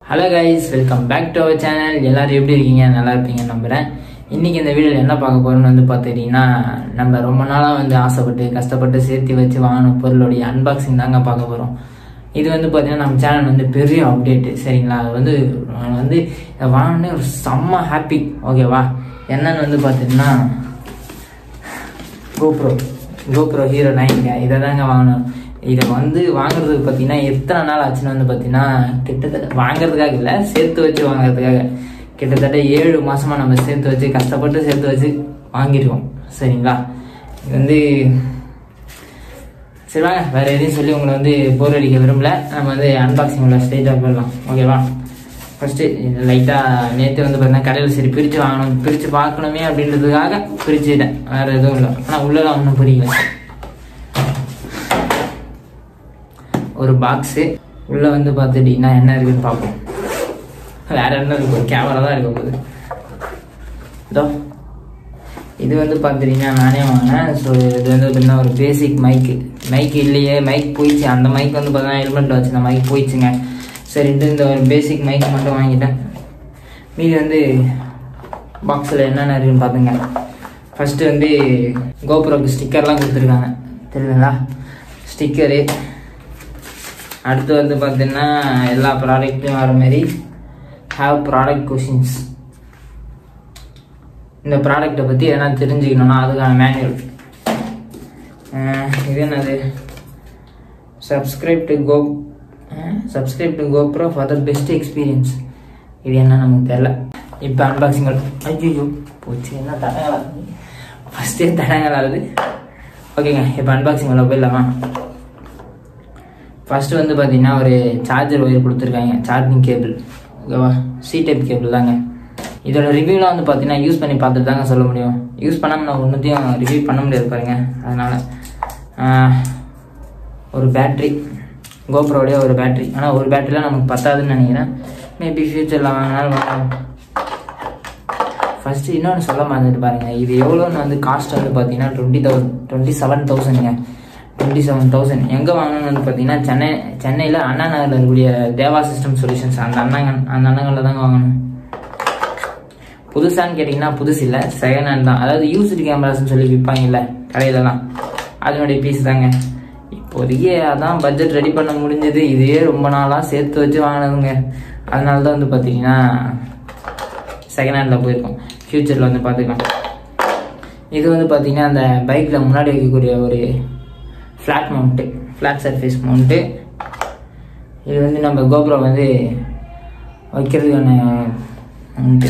hello guys welcome back to our channel எல்லாரும் எப்படி இருக்கீங்க நல்லா இருப்பீங்க நம்புகிறேன் இன்றைக்கி இந்த வீடியோவில் என்ன பார்க்க போகிறோம்னு வந்து பார்த்துக்கிட்டிங்கன்னா நம்ம ரொம்ப நாளாக வந்து ஆசைப்பட்டு கஷ்டப்பட்டு சேர்த்து வச்சு வாங்கின பொருளுடைய அன்பாக்சிங் தாங்க பார்க்க போகிறோம் இது வந்து பார்த்தீங்கன்னா நம்ம சேனல் வந்து பெரிய அப்டேட்டு சரிங்களா அது வந்து நான் வந்து இதை வாங்கினே ஒரு செம்ம ஹாப்பி ஓகேவா என்னன்னு வந்து பார்த்தீங்கன்னா கோப்ரோ கோப்ரோ ஹீரோ நைன்ங்க இதை தாங்க வாங்கணும் இதை வந்து வாங்குறதுக்கு பார்த்தீங்கன்னா எத்தனை நாள் ஆச்சுன்னு வந்து பார்த்தீங்கன்னா கிட்டத்தட்ட வாங்குறதுக்காக இல்லை சேர்த்து வச்சு வாங்குறதுக்காக கிட்டத்தட்ட ஏழு மாசமா நம்ம சேர்த்து வச்சு கஷ்டப்பட்டு சேர்த்து வச்சு வாங்கியிருக்கோம் சரிங்களா இது வந்து சரி வாங்க வேற எதையும் சொல்லி உங்களை வந்து போர் அடிக்க விரும்பல நம்ம வந்து அன்பாக்சிங் உள்ள ஸ்டேஜாக போயிடலாம் ஓகேவா ஃபஸ்ட்டு லைட்டாக நேற்று வந்து பார்த்தீங்கன்னா கடையில் சரி பிரித்து வாங்கணும் பிரித்து பார்க்கணுமே அப்படின்றதுக்காக பிரிச்சுட்டேன் வேறு எதுவும் இல்லை ஆனால் உள்ளலாம் ஒன்றும் புரியல ஒரு பாக்ஸு உள்ளே வந்து பார்த்துட்டிங்கன்னா என்ன இருக்குன்னு பார்ப்போம் வேற என்ன இருக்கு ஒரு கேமரா தான் இருக்க போகுது இதோ இது வந்து பார்த்துட்டிங்கன்னா நானே வாங்கினேன் ஸோ இது வந்து பார்த்தீங்கன்னா ஒரு பேசிக் மைக்கு மைக் இல்லையே மைக் போயிடுச்சு அந்த மைக் வந்து பார்த்தீங்கன்னா ஹெல்மெட்டில் வச்சு அந்த மைக் போயிடுச்சுங்க சரின்ட்டு இந்த ஒரு பேசிக் மைக் மட்டும் வாங்கிட்டேன் மீதி வந்து பாக்ஸில் என்னென்ன இருக்குன்னு பார்த்துங்க ஃபஸ்ட்டு வந்து கோபுரோக்கு ஸ்டிக்கர்லாம் கொடுத்துருக்காங்க தெரியுதுங்களா ஸ்டிக்கரு அடுத்து வந்து பார்த்தீங்கன்னா எல்லா ப்ராடக்ட்லையும் வர மாதிரி ஹாவ் ப்ராடக்ட் கொஷின்ஸ் இந்த ப்ராடக்ட்டை பற்றி எதனா தெரிஞ்சுக்கணும்னா அதுக்கான மேனுவல் இது என்னது subscribe to go subscribe to GoPro for the best experience இது என்ன நமக்கு தெரில இப்போ அன்பாக்சிங் ஐயோ போச்சு என்ன தடங்களாக ஃபஸ்ட்டே தடங்களாகுது ஓகேங்க இப்போ அன்பாக்சிங் உள்ள போயிடலாமா ஃபஸ்ட்டு வந்து பார்த்தீங்கன்னா ஒரு சார்ஜர் ஒயர் கொடுத்துருக்காங்க சார்ஜிங் கேபிள் ஓகேவா சி டைப் கேபிள் தாங்க இதோட ரிவ்யூலாம் வந்து பார்த்தீங்கன்னா யூஸ் பண்ணி பார்த்துட்டு தாங்க சொல்ல முடியும் யூஸ் பண்ணாமல் நான் ஒன்றுத்தையும் ரிவ்யூ பண்ண முடியாது பாருங்க அதனால் ஒரு பேட்ரி கோப்ரோடைய ஒரு பேட்ரி ஆனால் ஒரு பேட்டரிலாம் நமக்கு பத்தாதுன்னு நினைக்கிறேன் மேபி ஃப்யூச்சரில் வாங்கினாலும் வாங்கலாம் ஃபஸ்ட்டு இன்னொன்று சொல்ல மாதிரி பாருங்கள் இது எவ்வளோன்னு வந்து காஸ்ட் வந்து பார்த்தீங்கன்னா டுவெண்ட்டி தௌசண்ட் டுவெண்ட்டி செவன் தௌசண்ட்ங்க டுவெண்ட்டி செவன் தௌசண்ட் எங்கே வாங்கணும்னு வந்து பார்த்தீங்கன்னா சென்னை சென்னையில் அண்ணா நகரில் இருக்கக்கூடிய தேவா சிஸ்டம் சொல்யூஷன்ஸ் அந்த அண்ணாங்க அந்த அண்ணங்களில் தாங்க வாங்கணும் புதுசான்னு கேட்டிங்கன்னா புதுசு இல்லை செகண்ட் ஹேண்ட் தான் அதாவது யூஸ்டு கேமராஸ்னு சொல்லி விற்பாங்கல்ல கடையிலலாம் அதனுடைய பீஸ் தாங்க இப்போதைக்கு அதான் பட்ஜெட் ரெடி பண்ண முடிஞ்சது இதுவே ரொம்ப நாளாக சேர்த்து வச்சு வாங்கினதுங்க அதனால தான் வந்து பார்த்தீங்கன்னா செகண்ட் ஹேண்டில் போயிருக்கோம் ஃப்யூச்சரில் வந்து பார்த்துக்கலாம் இது வந்து பார்த்தீங்கன்னா அந்த பைக்கில் முன்னாடி வைக்கக்கூடிய ஒரு flat mount flat surface mount இது வந்து நம்ம கோபுரம் வந்து வைக்கிறதுக்கான மவுண்ட்டு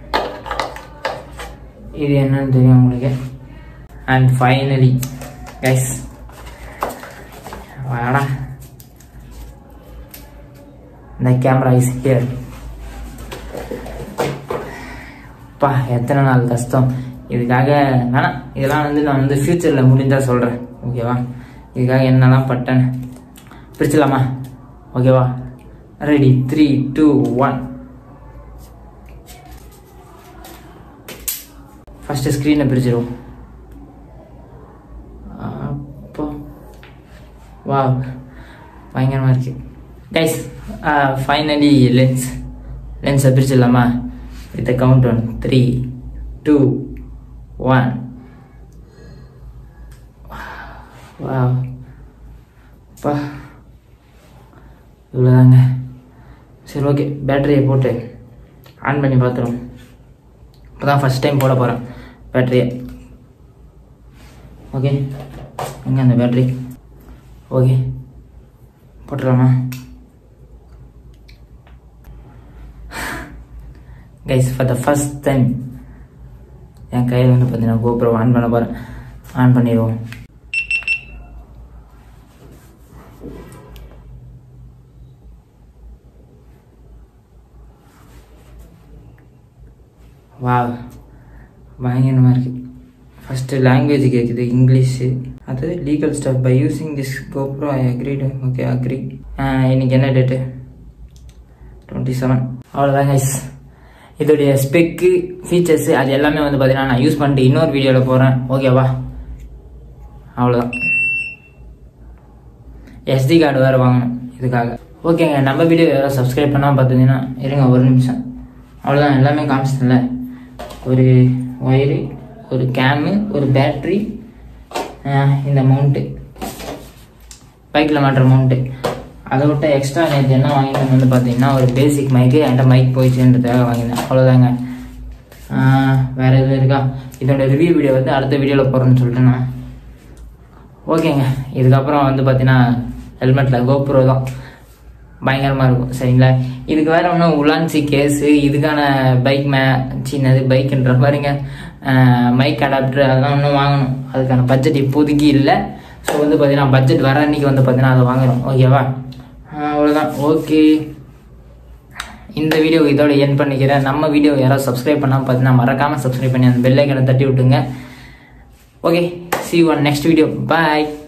இது என்னன்னு தெரியும் உங்களுக்கு அண்ட் ஃபைனலி கைஸ் வாடா இந்த கேமரா இஸ் ஹியர் பா எத்தனை நாள் கஷ்டம் இதுக்காக வேணாம் இதெல்லாம் வந்து நான் வந்து ஃப்யூச்சரில் முடிஞ்சால் சொல்கிறேன் ஓகேவா இதுக்காக என்னெல்லாம் பட்டேன் பிரிச்சலாமா ஓகேவா ready three two one first ஸ்க்ரீனை பிரிச்சிருவோம் அப்போ வா பயங்கரமாக இருக்கு கைஸ் ஃபைனலி லென்ஸ் லென்ஸை பிரிச்சிடலாமா with count one three two one வா பா இவ்வளோதாங்க சரி ஓகே பேட்டரியை போட்டு ஆன் பண்ணி பார்த்துருவோம் இப்போ தான் ஃபஸ்ட் டைம் போட போகிறேன் பேட்டரியை ஓகே எங்கே அந்த பேட்டரி ஓகே போட்டுடலாமா guys for the first time என் கையில் வந்து பார்த்தீங்கன்னா கோபுரம் ஆன் பண்ண போகிறேன் ஆன் பண்ணிடுவோம் வா பயங்கரமாக இருக்குது ஃபஸ்ட்டு லாங்குவேஜ் கேட்குது இங்கிலீஷு அது legal stuff by using this GoPro I agreed okay agree இன்னைக்கு என்ன டேட்டு டுவெண்ட்டி செவன் அவ்வளோதான் கைஸ் இதோடைய ஸ்பெக்கு ஃபீச்சர்ஸு அது எல்லாமே வந்து பார்த்தீங்கன்னா நான் யூஸ் பண்ணிட்டு இன்னொரு வீடியோவில் போகிறேன் ஓகேவா அவ்வளோதான் எஸ்டி கார்டு வேறு வாங்கணும் இதுக்காக ஓகேங்க நம்ம வீடியோ யாராவது சப்ஸ்கிரைப் பண்ணால் பார்த்தீங்கன்னா இருங்க ஒரு நிமிஷம் அவ்வளோதான் எல்லாமே காமிச்சிட்டல ஒரு ஒயரு ஒரு கேமு ஒரு பேட்ரி இந்த மவுண்ட்டு பைக்கில் மாட்டுற மவுண்ட்டு அதை விட்ட எக்ஸ்ட்ரா நேற்று என்ன வாங்கினேன் வந்து பார்த்தீங்கன்னா ஒரு பேசிக் மைக்கு என்கிட்ட மைக் போயிடுச்சுன்றதுக்காக வாங்கினேன் அவ்வளோதாங்க வேறு எதுவும் இருக்கா இதோட ரிவ்யூ வீடியோ வந்து அடுத்த வீடியோவில் போகிறேன்னு சொல்லிட்டு நான் ஓகேங்க இதுக்கப்புறம் வந்து பார்த்தீங்கன்னா ஹெல்மெட்டில் கோப்ரோ தான் பயங்கரமாக இருக்கும் சரிங்களா இதுக்கு வேற ஒன்றும் உலான்சி கேஸு இதுக்கான பைக் மே சின்னது பைக்குன்ற பாருங்க மைக் அடாப்டர் அதெல்லாம் ஒன்றும் வாங்கணும் அதுக்கான பட்ஜெட் இப்போதைக்கு இல்லை ஸோ வந்து பார்த்தீங்கன்னா பட்ஜெட் வர அன்னைக்கு வந்து பார்த்தீங்கன்னா அதை வாங்குறோம் ஓகேவா அவ்வளோதான் ஓகே இந்த வீடியோ இதோட என் பண்ணிக்கிறேன் நம்ம வீடியோ யாராவது சப்ஸ்கிரைப் பண்ணாமல் பார்த்தீங்கன்னா மறக்காமல் சப்ஸ்கிரைப் பண்ணி அந்த பெல் ஐக்கனை தட்டி விட்டுங்க okay see one next video பாய்